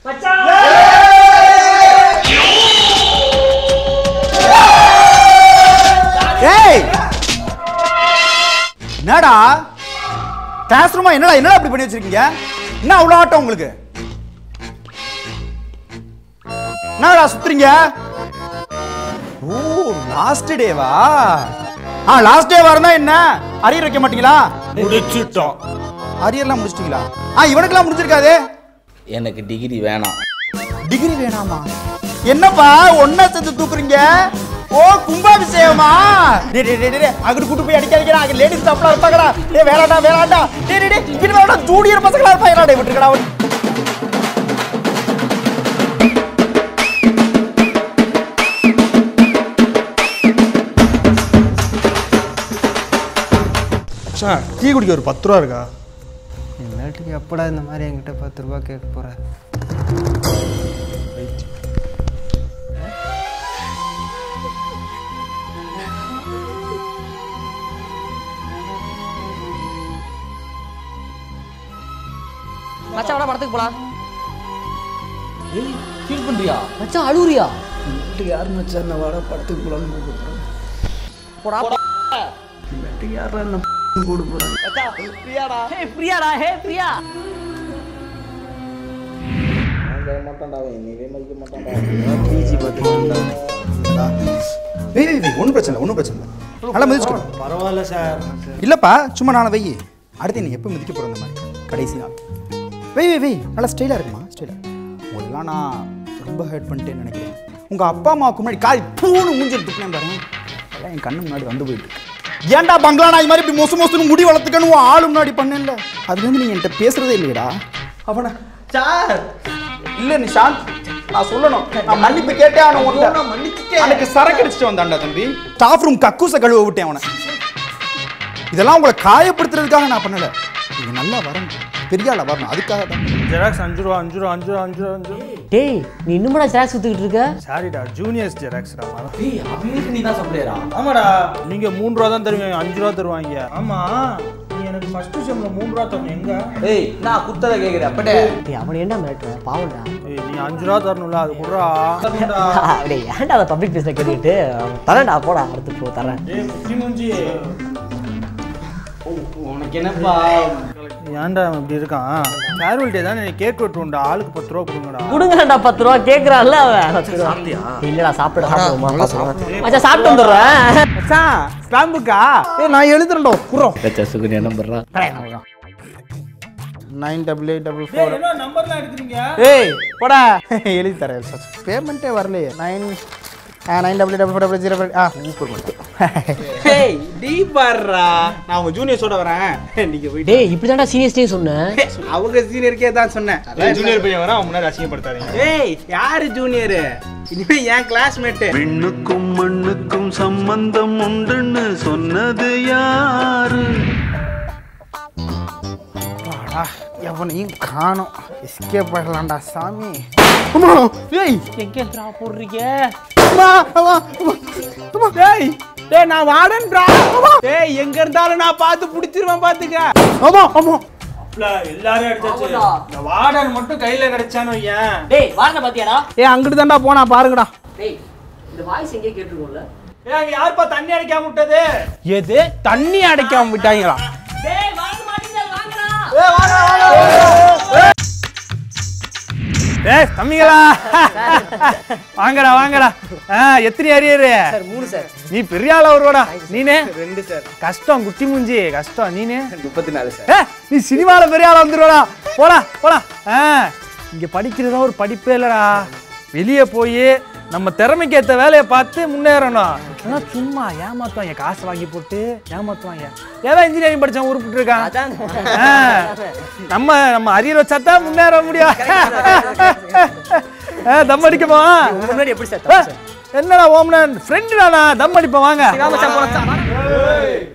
ஏய் என்னடா கிளாஸ் ரூமா என்னடா என்னடா இப்படி பண்ணி வச்சிருக்கீங்க என்ன அவ்வளோ ஆட்டம் உங்களுக்கு என்னடா சுத்துறீங்க ஓ லாஸ்ட் டேவா ஆ லாஸ்ட் டே வரனா என்ன அரியர் வைக்க மாட்டீங்களா முடிச்சிட்டோம் அரியர்லாம் முடிச்சிட்டீங்களா ஆ இவனுக்கெல்லாம் முடிஞ்சிருக்காதே எனக்கு டிகிரி வேணாம் டிகிரி வேணாமா என்னப்பா ஒன்னா சேர்த்து தூக்குறீங்க ஓ கும்பாபிஷேகமா டேய் டேய் டேய் டேய் அங்கிட்டு கூட்டு போய் அடிக்க அடிக்கிறா அங்க லேடிஸ் தப்பலா இருப்பாங்கடா டேய் வேளாண்டா வேளாண்டா டேய் டேய் டேய் இங்கிட்டு வேணா ஜூனியர் பசங்களா இருப்பாங்கடா டேய் விட்டுக்கடா அவன் சார் டீ குடிக்க ஒரு பத்து ரூபா இருக்கா இல்லாட்டிக்கு எப்படா இந்த மாதிரி என்கிட்ட பத்து ரூபா கேட்க போற மச்சான் வாடா படத்துக்கு போலாம் ஃபீல் பண்றியா மச்சான் அழுவுறியா யார் மச்சான் நான் வாடா படத்துக்கு போலான்னு கூப்பிடுறேன் போடா யாரா என்ன கூட போறாங்க ஹே பிரியாடா ஹே பிரியா மாட்டான்டா நீவே மதிக்க மாட்டான்டா பிஜி பார்த்துக்கிட்டா வெய் வெய் வெய் ஒன்றும் பிரச்சனை இல்லை ஒன்றும் பிரச்சனை இல்லை நல்லா மிதிச்சுக்கோ பரவாயில்ல சார் இல்லப்பா சும்மா நாளை வெய் அடுத்து நீ எப்போ மிதிக்க போகிற இந்த மாதிரி கடைசி நாள் வெய் வெய் வெய் நல்லா ஸ்டைலாக இருக்குமா ஸ்டைலாக உங்களெல்லாம் நான் ரொம்ப ஹர்ட் பண்ணிட்டேன்னு நினைக்கிறேன் உங்கள் அப்பா அம்மாவுக்கு முன்னாடி காய் பூணு மூஞ்சில் துப்பினேன் பாருங்க அதெல்லாம் என் கண்ணு முன்னாடி வந்து போயிட்டு இருக்கு. ஏன்டா பங்களா நான் இது மாதிரி இப்படி மொசு மொசுன்னு முடி வளர்த்துக்கணும் உன் ஆளு முன்னாடி பண்ணேன்ல அதுலேருந்து நீங்கள் என்கிட்ட பேசுறதே இல்லையடா அவனா சார் இல்லை நிஷாந்த் நான் சொல்லணும் நான் மன்னிப்பு கேட்டே அவனை ஒன்று மன்னிச்சுட்டேன் அன்னைக்கு சரக்கு அடிச்சுட்டு வந்தான்டா தம்பி ஸ்டாஃப் ரூம் கக்கூச கழுவ விட்டேன் அவனை இதெல்லாம் உங்களை காயப்படுத்துறதுக்காக நான் பண்ணல நீங்க நல்லா வரணும் பெரிய ஆளா வரணும் அதுக்காக தான் ஜெராக்ஸ் அஞ்சு ரூபா அஞ்சு ரூபா அஞ்சு ரூபா அஞ்சு ரூபா அஞ்சு ரூபா டேய் நீ இன்னும் ஜெராக்ஸ் சுத்திக்கிட்டு இருக்க சாரிடா ஜூனியர்ஸ் ஜெராக்ஸ்டா ஏய் அவங்களுக்கு நீ தான் சப்ளையரா ஆமாடா நீங்க மூணு ரூபா தான் தருவீங்க அஞ்சு ரூபா தருவாங்க ஆமா நீ எனக்கு ஃபர்ஸ்ட் செம்ல மூணு ரூபா தரணும் எங்க ஏய் நான் குத்ததை கேக்குறேன் அப்படே டேய் அவனை ஏன்டா மிரட்டுற பாவம்டா ஏய் நீ அஞ்சு ரூபா தரணும்ல அது குடுறா டேய் ஏன்டா அதை பப்ளிக் பிளேஸ்ல கேட்டுக்கிட்டு தரேன்டா போடா அடுத்து போ தரேன் ஏய் குச்சி மூஞ்சி உனக்கு என்னப்பா ஏன்டா அவன் இப்படி இருக்கான் ஃபேர்வெல் டே தானே கேக் வெட்டுவோம்டா ஆளுக்கு பத்து ரூபா கொடுங்கடா கொடுங்கடா பத்து ரூபா கேக்குறான்ல அவன் பத்து ரூபா. இல்லடா சாப்பிட சாப்பிடுமா மச்சான் சாப்பிட்டு வந்துடுறேன் மச்சான் ஸ்டாம்புக்கா ஏ நான் எழுதுறேன்டா குறோம் வச்சா சுகன்யா நம்பர்றா nine double eight double four என்ன நம்பர்லாம் எடுக்கிறீங்க ஏய் போடா எழுதி தரேன் பேமெண்ட்டே வரலையே nine nine double double four double zero ஆ சூப்பர் மட்டும் ஏய் டீ பாடுறா நான் உங்க ஜூனியர்ஸோட வரேன் நீங்க போயிட்டு டேய் இப்படி தான்டா சீனியர்ஸ்டே சொன்னேன் அவங்க சீனியருக்கே தான் சொன்னேன் ஜூனியர் பையன் வர அவன் முன்னாடி அசிங்கப்படுத்தாதீங்க ஏய் யாரு ஜூனியர் இனிமே என் கிளாஸ்மேட் விண்ணுக்கும் மண்ணுக்கும் சம்பந்தம் உண்டுன்னு சொன்னது யாரு எவனையும் காணோம் எஸ்கேப் ஆகலாம்டா சாமி அம்மா ஏய் எங்கேன்றா போடுறீங்க அம்மா அம்மா அம்மா, அம்மா டேய் டேய் நான் வார்டன்டா டேய் எங்க இருந்தாலும் நான் பார்த்து புடிச்சிருவேன் பாத்துக்க அம்மா அம்மா எல்லாரும் அடிச்சாச்சு இந்த வார்டன் மட்டும் கையில கிடைச்சான்னு வையேன் டேய் வாங்க பாத்தியாடா ஏய் அங்கிட்டு தான்டா போனா பாருங்கடா டேய் இந்த வாய்ஸ் எங்கேயே கேட்டுருக்கோம்ல ஏய் அங்க யாருப்பா தண்ணி அடிக்காம விட்டது எது தண்ணி அடைக்காம விட்டாங்களா டேய் வாங்க மாட்டீங்க வாங்கடா ஏய் தம்பிங்களா வாங்கடா வாங்கடா ஆ எத்தனை அரியரு சார் மூணு சார் நீ பெரிய ஆளா வருவாடா நீனே ரெண்டு சார் கஷ்டம் குட்டி மூஞ்சி கஷ்டம் நீனே முப்பத்தி நாலு சார் ஏ நீ சினிமால பெரிய ஆளா வந்துருவாடா போடா போடா ஆ இங்க படிக்கிறதா ஒரு படிப்பே இல்லடா வெளியே போய் நம்ம திறமைக்கு ஏத்த வேலையை பார்த்து முன்னேறணும் ஆனா சும்மா ஏமாத்துவாங்க காசு வாங்கி போட்டு ஏமாத்துவாங்க ஏதோ இன்ஜினியரிங் படிச்சவன் உருப்பிட்டு இருக்கான் ஆ, நம்ம நம்ம அரியர் வச்சா தான் முன்னேற முடியும் ஆ, தம் அடிக்கமா முன்னாடி எப்படி சார் ஏ, என்னடா ஓம்னன் ஃப்ரெண்டு தானா தம் அடிப்போம் வாங்க மச்சான் போலாம்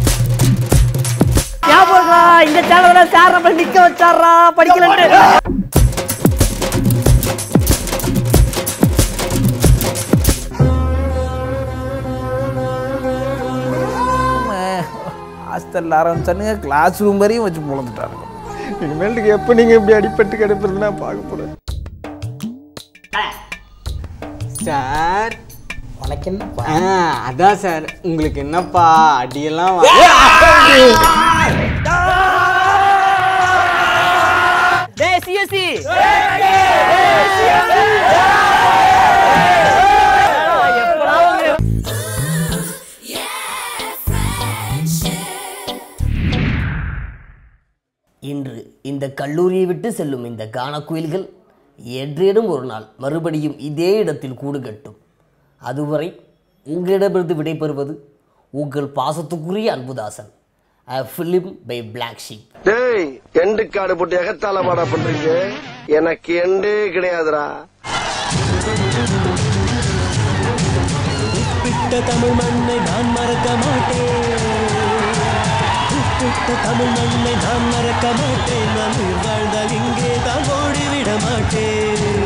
ஞாபகம் இருக்கா? இந்த சேனல்ல சார் நம்ம நிக்க வச்சாரா படிக்கலன்ட்டு செல்ல ஆரம்பிச்சானுங்க கிளாஸ் ரூம் வரையும் வச்சு முழந்துட்டாருங்க இனிமேலுக்கு எப்போ நீங்கள் இப்படி அடிபட்டு கிடப்புறது நான் பார்க்க போகிறேன் சார் உனக்கு என்ன ஆ, அதான் சார் உங்களுக்கு என்னப்பா அடியெல்லாம் வா- டேய் சிஎஸ்சி இன்று இந்த கல்லூரியை விட்டு செல்லும் இந்த கானக்குயில்கள் என்றேனும் ஒரு நாள் மறுபடியும் இதே இடத்தில் கூடு கட்டும் அதுவரை உங்களிடமிருந்து விடைபெறுவது உங்கள் பாசத்துக்குரிய Anbudasan a film by Black Sheep டேய் எண்டு காடு போட்டு எகத்தால பாடா பண்றீங்க எனக்கு எண்டே கிடையாதுடா உப்பிட்ட தமிழ் மண்ணை நான் மறக்க மாட்டேன் உப்பிட்ட தமிழ் மண்ணை நான் மறக்க மாட்டேன் நான் உயிர் வாழ்ந்தால் இங்கே தான் ஓடிவிட மாட்டேன்